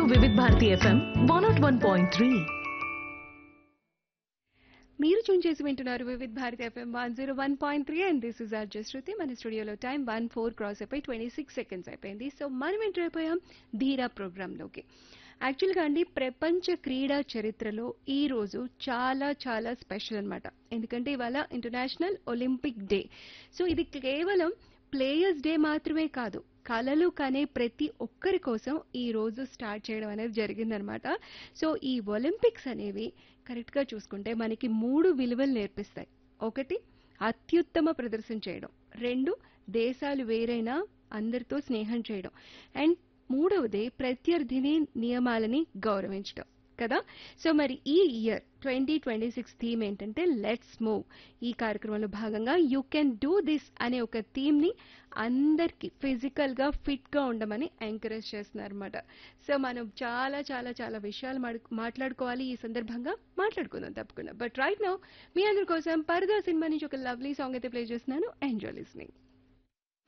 వివిధ Bharati FM one nought one point three మీరు tune చేసి వింటున్నారు Vividh Bharati FM one zero one point three and this is R Shruti మన స్టూడియోలో టైం వన్ ఫోర్ క్రాస్ అయిపోయి ట్వంటీ సిక్స్ సెకండ్స్ అయిపోయింది సో మనం ఎంటర్ అయిపోయాం ధీరా ప్రోగ్రాంలోకి యాక్చువల్గా అండి ప్రపంచ క్రీడా చరిత్రలో ఈ రోజు చాలా చాలా స్పెషల్ అన్నమాట ఎందుకంటే ఇవాళ ఇంటర్నేషనల్ ఒలింపిక్ డే సో ఇది కేవలం ప్లేయర్స్ డే మాత్రమే కాదు కళలు కనే ప్రతి ఒక్కరి కోసం ఈ రోజు స్టార్ట్ చేయడం అనేది జరిగిందనమాట సో ఈ ఒలింపిక్స్ అనేవి కరెక్ట్గా చూసుకుంటే మనకి మూడు విలువలు నేర్పిస్తాయి ఒకటి అత్యుత్తమ ప్రదర్శన చేయడం రెండు దేశాలు వేరైనా అందరితో స్నేహం చేయడం అండ్ మూడవది ప్రత్యర్థిని నియమాలని గౌరవించడం కదా సో మరి ఈ year twenty twenty six theme ఏంటంటే లెట్స్ మూవ్ ఈ కార్యక్రమంలో భాగంగా యూ కెన్ డూ దిస్ అనే ఒక థీమ్ ని అందరికి ఫిజికల్ గా ఫిట్ గా ఉండమని ఎంకరేజ్ చేస్తున్నారు అనమాట సో మనం చాలా చాలా చాలా విషయాలు మాడు- మాట్లాడుకోవాలి ఈ సందర్భంగా మాట్లాడుకుందాం తప్పకుండా బట్ రైట్ నౌ మీ అందరి కోసం పరదా సినిమా నుంచి ఒక లవ్లీ సాంగ్ అయితే ప్లే చేస్తున్నాను ఎంజాయ్ లిస్నింగ్